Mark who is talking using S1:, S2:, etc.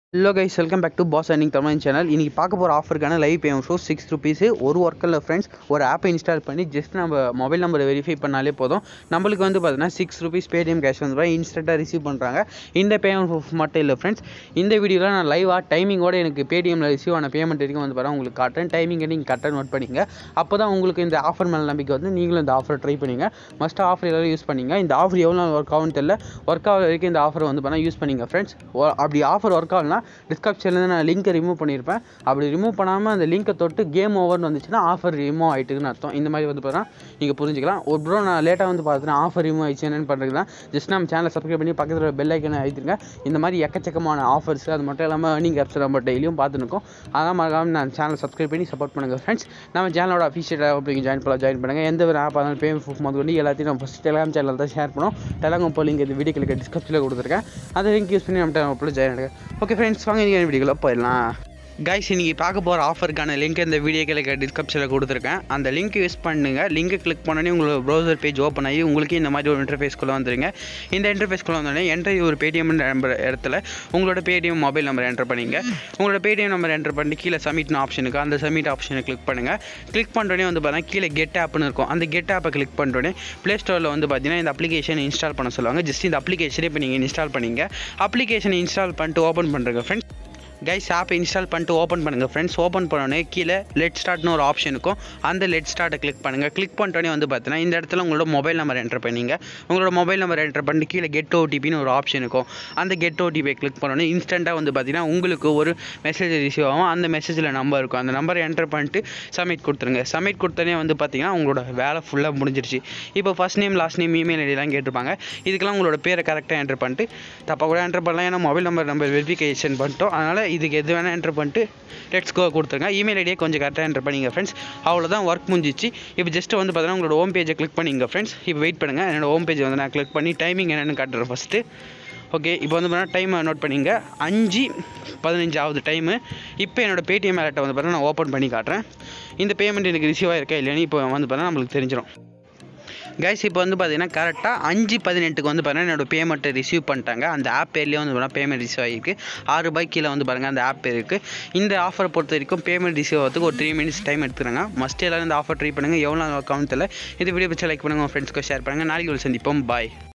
S1: hello guys welcome back to Pass Earning Tamil channel இன்றைக்கி பார்க்க போகிற ஆஃபருக்கான live payment show six rupees ஒரு ஒர்க்கில் ஃப்ரெண்ட்ஸ் ஒரு ஆப்பை இன்ஸ்டால் பண்ணி ஜஸ்ட் நம்ம மொபைல் நம்பரை வெரிஃபை பண்ணாலே போதும் நம்மளுக்கு வந்து பார்த்தீங்கன்னா சிக்ஸ் ருபீஸ் பேடிஎம் கேஷ் வந்து இன்ஸ்டண்ட்டாக ரிசீவ் பண்ணுறாங்க இந்த பேமெண்ட் ப்ரூஃப் மட்டும் இல்லை ஃப்ரெண்ட்ஸ் இந்த வீடியோவில் நான் லைவாக டைமிங்கோட எனக்கு பேடிஎம்மில் ரிசீவ் ஆன பேமெண்ட் வரைக்கும் வந்து பாருங்கள் உங்களுக்கு காட்டுறேன் டைமிங்கை நீங்கள் கரெக்டாக நோட் பண்ணிங்க அப்போ தான் உங்களுக்கு இந்த ஆஃபர் மேலே நம்பிக்கை வந்து நீங்களும் இந்த ஆஃபர் ட்ரை பண்ணிங்க மஸ்ட் ஆஃபர் எல்லாரும் யூஸ் பண்ணிங்க இந்த ஆஃபர் எவ்வளோ நாள் ஒர்க் ஆகும்னு தெரியல ஒர்க் ஆகிற வரைக்கும் இந்த ஆஃபர் வந்து பண்ணால் யூஸ் பண்ணிங்க ஃப்ரெண்ட்ஸ் அப்படி ஆஃபர் ஒர்க் ஆகலனா டிஸ்கிரிப்ஷன்லேருந்து நான் லிங்க்கை ரிமூவ் பண்ணியிருப்பேன் அப்படி ரிமூவ் பண்ணாமல் அந்த லிங்கை தொட்டு கேம் ஓவர்னு வந்துச்சுன்னா ஆஃபர் ரிமூவ் ஆகிட்டுன்னு அர்த்தம் இந்த மாதிரி வந்து பார்த்தீங்கன்னா நீங்கள் புரிஞ்சுக்கலாம் ஒரு ப்ரோ நான் லேட்டாக வந்து பார்த்தீங்கன்னா ஆஃபர் ரிமூவ் ஆயிடுச்சு என்னன்னு பண்ணுறது தான் ஜஸ்ட் நம்ம சேனலை சப்ஸ்கிரைப் பண்ணி பக்கத்தில் பெல் ஐக்கனை அழுத்திருங்க இந்த மாதிரி எக்கச்சக்கமான ஆஃபர்ஸ் அது மட்டும் இல்லாமல் ஏர்னிங் ஆப்ஸ் நம்ம டெய்லியும் பார்த்துருக்கோம் அதான் மறக்காம நான் சேனலை சப்ஸ்கிரைப் பண்ணி சப்போர்ட் பண்ணுங்கள் ஃப்ரெண்ட்ஸ் நம்ம சேனலோட அஃபிஷியல் அப்படிங்க ஜாயின் பண்ணலாம் ஜாயின் பண்ணுங்கள் எந்த ஒரு ஆப் இருந்தாலும் பேமெண்ட் ப்ரூஃப் முதல் கொண்டு எல்லாத்தையும் நம்ம ஃபஸ்ட் டெலாம் சேனல் தான் ஷேர் பண்ணோம் டெலாங்கம் இப்போ லிங்க் இந்த வீடியோ கிளிக்க டிஸ்கிரிப்ஷனில் கொடுத்துருக்கேன் அந்த லிங்க் யூஸ் பண்ணி நம்ம டெலாம் ஜாயின் பண்ணுங்க ஓகே ஃப்ரெண்ட்ஸ் வாங்க நீங்கள் வீடியோக்குள்ள போயிடலாம் கைஸ் இன்றைக்கி பார்க்க போகிற ஆஃபருக்கான லிங்க் இந்த வீடியோ கிளிக்க டிஸ்கிரிப்ஷனில் கொடுத்துருக்கேன் அந்த லிங்க் யூஸ் பண்ணுங்கள் லிங்கை கிளிக் பண்ணோன்னே உங்களுக்கு ப்ரௌசர் பேஜ் ஓப்பன் ஆகி உங்களுக்கு இந்த மாதிரி ஒரு இன்டர்ஃபேஸ்க்குள்ளே வந்துருங்க இந்த இன்டர்ஃபேஸ்க்குள்ளே வந்தோடனே என்ட்ரி ஒரு பேடிஎம் நம்பர் இடத்துல உங்களோட பேடிஎம் மொபைல் நம்பர் என்டர் பண்ணிங்க உங்களோட பேடிஎம் நம்பர் என்டர் பண்ணி கீழே சப்மிட்னு ஆப்ஷனுக்கு அந்த சப்மிட் ஆப்ஷனை கிளிக் பண்ணுங்கள் கிளிக் பண்ணுறோன்னே வந்து பார்த்தீங்கன்னா கீழே கெட் ஆப்னு இருக்கும் அந்த கெட் ஆப்பை கிளிக் பண்ணுறோன்னே ப்ளே ஸ்டோரில் வந்து பார்த்தீங்கன்னா இந்த அப்ளிகேஷன் இன்ஸ்டால் பண்ண சொல்லுவாங்க ஜஸ்ட் இந்த அப்ளிகேஷனே இப்போ நீங்கள் இன்ஸ்டால் பண்ணிங்க அப்ளிகேஷனை இன்ஸ்டால் பண்ணிட்டு ஓப்பன் பண்ணுறங்க ஃப்ரெண்ட்ஸ் கைஸ் ஆப்பை இன்ஸ்டால் பண்ணிட்டு ஓப்பன் பண்ணுங்கள் ஃப்ரெண்ட்ஸ் ஓப்பன் பண்ணோடனே கீழே லெட் ஸ்டார்ட்னு ஒரு ஆப்ஷன் இருக்கும் அந்த லெட் ஸ்டார்ட்டை கிளிக் பண்ணுங்கள் கிளிக் பண்ணிட்டோன்னே வந்து பார்த்தீங்கன்னா இந்த இடத்துல உங்களோட மொபைல் நம்பர் என்டர் பண்ணிங்க உங்களோட மொபைல் நம்பர் என்டர் பண்ணிட்டு கீழே கெட் ஓடிபின்னு ஒரு ஆப்ஷன் இருக்கும் அந்த கெட் ஓடிபியை கிளிக் பண்ணோன்னே இன்ஸ்டண்ட்டாக வந்து பார்த்தீங்கன்னா உங்களுக்கு ஒரு மெசேஜ் ரிசீவ் ஆகும் அந்த மெசேஜில் நம்பர் இருக்கும் அந்த நம்பரை என்டர் பண்ணிட்டு சப்மிட் கொடுத்துருங்க சப்மிட் கொடுத்தோன்னே வந்து பார்த்தீங்கன்னா உங்களோட வேலை ஃபுல்லாக முடிஞ்சிருச்சு இப்போ first name last name email ஐடிலாம் கேட்டிருப்பாங்க இதுக்கெல்லாம் உங்களோட பேரை கரெக்டாக என்டர் பண்ணிட்டு தப்பாக கூட என்டர் பண்ணலாம் ஏன்னா மொபைல் நம்பர் நம்ம வெரிஃபிகேஷன் பண்ணிட்டோம் அதனால் இதுக்கு எது வேணால் என்டர் பண்ணிட்டு லெட்ஸ் கோ கொடுத்துருங்க இமெயில் ஐடியை கொஞ்சம் கரெக்டாக என்டர் பண்ணிங்க ஃப்ரெண்ட்ஸ் அவ்வளோதான் ஒர்க் முடிஞ்சிச்சு இப்போ ஜஸ்ட் வந்து பார்த்தீங்கன்னா உங்களோட ஹோம் பேஜை கிளிக் பண்ணிங்க ஃப்ரெண்ட்ஸ் இப்போ வெயிட் பண்ணுங்கள் என்னோட ஹோம் பேஜ் வந்து நான் கிளிக் பண்ணி டைமிங் என்னென்னு காட்டுறேன் ஃபஸ்ட்டு ஓகே இப்போ வந்து பார்த்தீங்கன்னா டைமை நோட் பண்ணிங்க அஞ்சு பதினஞ்சாவது டைமு இப்போ என்னோட பேடிஎம் வேலட்டை வந்து பார்த்தீங்கன்னா நான் ஓப்பன் பண்ணி காட்டுறேன் இந்த பேமெண்ட் எனக்கு ரிசீவ் ஆயிருக்கா இல்லையான்னு இப்போ வந்து பார்த்தீங்கன்னா நம்மளுக்கு தெரிஞ்சிடும் கைஸ் இப்போ வந்து பார்த்தீங்கன்னா கரெக்டாக அஞ்சு பதினெட்டுக்கு வந்து பாருங்கள் என்னோட பேமெண்ட்டை ரிசீவ் பண்ணிட்டாங்க அந்த ஆப் பேர்லேயே வந்து பார்த்தீங்கன்னா பேமெண்ட் ரிசீவ் ஆகிருக்கு ஆறு ரூபாய் கீழே வந்து பாருங்கள் அந்த ஆப் இருக்குது இந்த ஆஃபரை பொறுத்த வரைக்கும் பேமெண்ட் ரிசீவ் ஆகிறதுக்கு ஒரு த்ரீ மினிட்ஸ் டைம் எடுத்துக்கிறாங்க மஸ்ட் எல்லாரும் இந்த ஆஃபர் ட்ரை பண்ணுங்கள் எவ்வளோ அக்கௌண்ட்டில் இந்த வீடியோ பிடிச்சா லைக் பண்ணுங்கள் உங்கள் ஃப்ரெண்ட்ஸ்க்கு ஷேர் பண்ணுங்கள் நாளைக்கு ஒரு சந்திப்போம் பாய்